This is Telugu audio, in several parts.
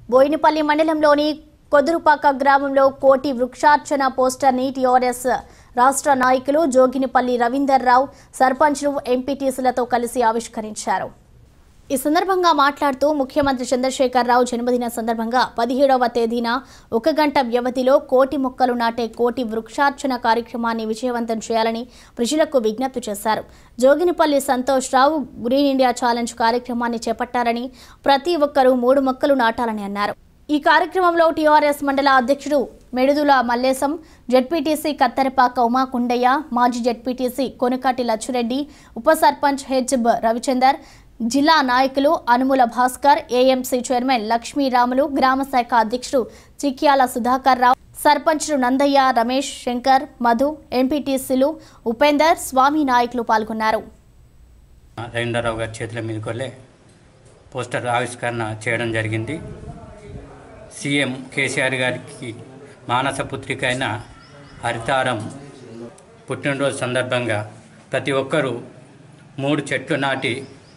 బోయినపల్లి మండలంలోని కొదురుపాక గ్రామంలో కోటి వృక్షార్చన పోస్టర్ని టీఆర్ఎస్ రాష్ట్ర నాయకులు జోగినిపల్లి రవీందర్ రావు సర్పంచ్లు ఎంపీటీసీలతో కలిసి ఆవిష్కరించారు ఈ సందర్భంగా మాట్లాడుతూ ముఖ్యమంత్రి చంద్రశేఖర్ రావు జన్మదిన సందర్భంగా పదిహేడవ తేదీన ఒక గంట వ్యవధిలో కోటి మొక్కలు నాటే కోటి వృక్షార్చన కార్యక్రమాన్ని విజయవంతం చేయాలని ప్రజలకు విజ్ఞప్తి చేశారు జోగినిపల్లి సంతోష్ రావు గ్రీన్ ఇండియా ఛాలెంజ్ కార్యక్రమాన్ని చేపట్టారని ప్రతి ఒక్కరూ మూడు మొక్కలు నాటాలని అన్నారు ఈ కార్యక్రమంలో టీఆర్ఎస్ మండల అధ్యక్షుడు మెడుదుల మల్లేశం జెడ్పీటీసీ కత్తెరపాక ఉమా కుండయ్య మాజీ జెడ్పీటీసీ కొనుకాటి లచ్చురెడ్డి ఉప సర్పంచ్ హెచ్ బ రవిచందర్ జిల్లా నాయకులు అనుముల భాస్కర్ ఏఎంసీ చైర్మన్ లక్ష్మీరాములు గ్రామ శాఖ అధ్యక్షుడు చిక్యాల సుధాకర్ రావు సర్పంచ్లు నందయ్య రమేష్ శంకర్ మధు ఎంపీటీసీలు ఉపేందర్ స్వామి నాయకులు పాల్గొన్నారు రవీంద్రరావు గారి చేతుల మీదకి వెళ్ళే పోస్టర్ ఆవిష్కరణ చేయడం జరిగింది సీఎం కేసీఆర్ గారికి మానస పుత్రిక అయిన హరితారం పుట్టినరోజు సందర్భంగా ప్రతి ఒక్కరూ మూడు చెట్లు నాటి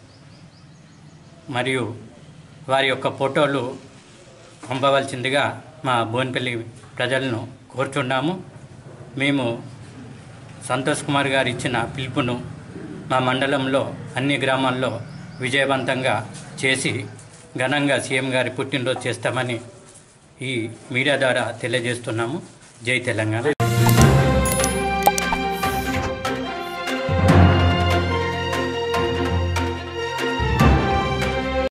మరియు వారి యొక్క ఫోటోలు పంపవలసిందిగా మా బోన్పల్లి ప్రజలను కోరుచున్నాము మేము సంతోష్ కుమార్ గారు ఇచ్చిన పిలుపును మా మండలంలో అన్ని గ్రామాల్లో విజయవంతంగా చేసి ఘనంగా సీఎం గారి పుట్టినరోజు చేస్తామని ఈ మీడియా ద్వారా తెలియజేస్తున్నాము జై తెలంగాణ